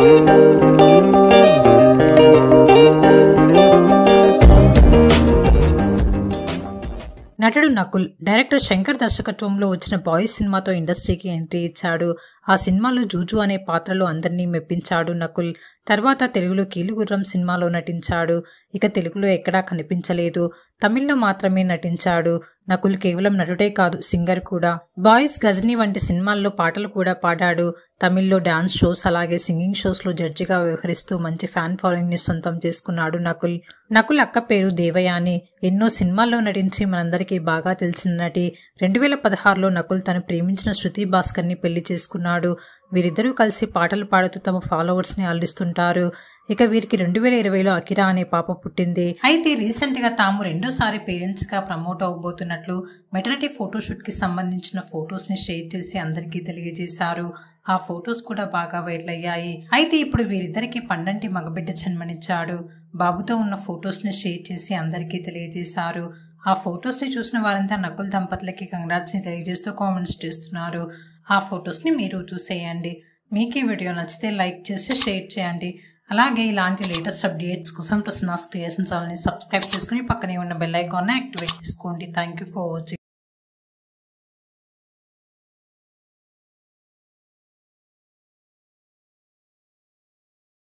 నటుడు నకుల్ డైరెక్టర్ శంకర్ దర్శకత్వంలో వచ్చిన బాయ్స్ సినిమాతో ఇండస్ట్రీకి ఎంట్రీ ఇచ్చాడు ఆ సినిమాలో జూజు అనే పాత్రలో అందరినీ మెప్పించాడు నకుల్ తర్వాత తెలుగులో కీలుగుర్రం సినిమాలో నటించాడు ఇక తెలుగులో ఎక్కడా కనిపించలేదు తమిళ్లో మాత్రమే నటించాడు నకుల్ కేవలం నటుడే కాదు సింగర్ కూడా బాయ్స్ గజనీ వంటి సినిమాల్లో పాటలు కూడా పాడాడు తమిళ్లో డాన్స్ షోస్ అలాగే సింగింగ్ షోస్లో జడ్జిగా వ్యవహరిస్తూ మంచి ఫ్యాన్ ఫాలోయింగ్ ని సొంతం చేసుకున్నాడు నకుల్ నకుల్ అక్క పేరు దేవయాని ఎన్నో సినిమాల్లో నటించి మనందరికీ బాగా తెలిసిన నటి రెండు వేల పదహారులో నకుల్ తను ప్రేమించిన శృతి భాస్కర్ ని పెళ్లి చేసుకున్నాడు వీరిద్దరూ కలిసి పాటలు పాడుతూ తమ ఫాలోవర్స్ ని అల్లిస్తుంటారు ఇక వీరికి రెండు వేల ఇరవైలో అకిరా అనే పాప పుట్టింది అయితే రీసెంట్ గా తాము రెండోసారి పేరెంట్స్ గా ప్రమోట్ అవబోతున్నట్లు మెటర్నిటీ ఫోటోషూట్ కి సంబంధించిన ఫొటోస్ ని షేర్ చేసి అందరికీ తెలియజేశారు ఆ ఫొటోస్ కూడా బాగా వైరల్ అయ్యాయి అయితే ఇప్పుడు వీరిద్దరికి పండంటి మగబిడ్డ జన్మనిచ్చాడు బాబుతో ఉన్న ఫొటోస్ ని షేర్ చేసి అందరికీ తెలియజేశారు ఆ ఫొటోస్ ని చూసిన వారంతా నకుల్ దంపతులకి కంగ్రాట్స్ ని తెలియజేస్తూ కామెంట్స్ చేస్తున్నారు ఆ ఫొటోస్ ని మీరు చూసేయండి మీకు ఈ వీడియో నచ్చితే లైక్ చేసి షేర్ చేయండి అలాగే ఇలాంటి లేటెస్ట్ అప్డేట్స్ కోసం ప్రసన్నాస్ క్రియేషన్ ఛానల్ని సబ్స్క్రైబ్ చేసుకుని పక్కనే ఉన్న బెల్ ఐకాన్ని యాక్టివేట్ చేసుకోండి థ్యాంక్ యూ ఫర్ వాచింగ్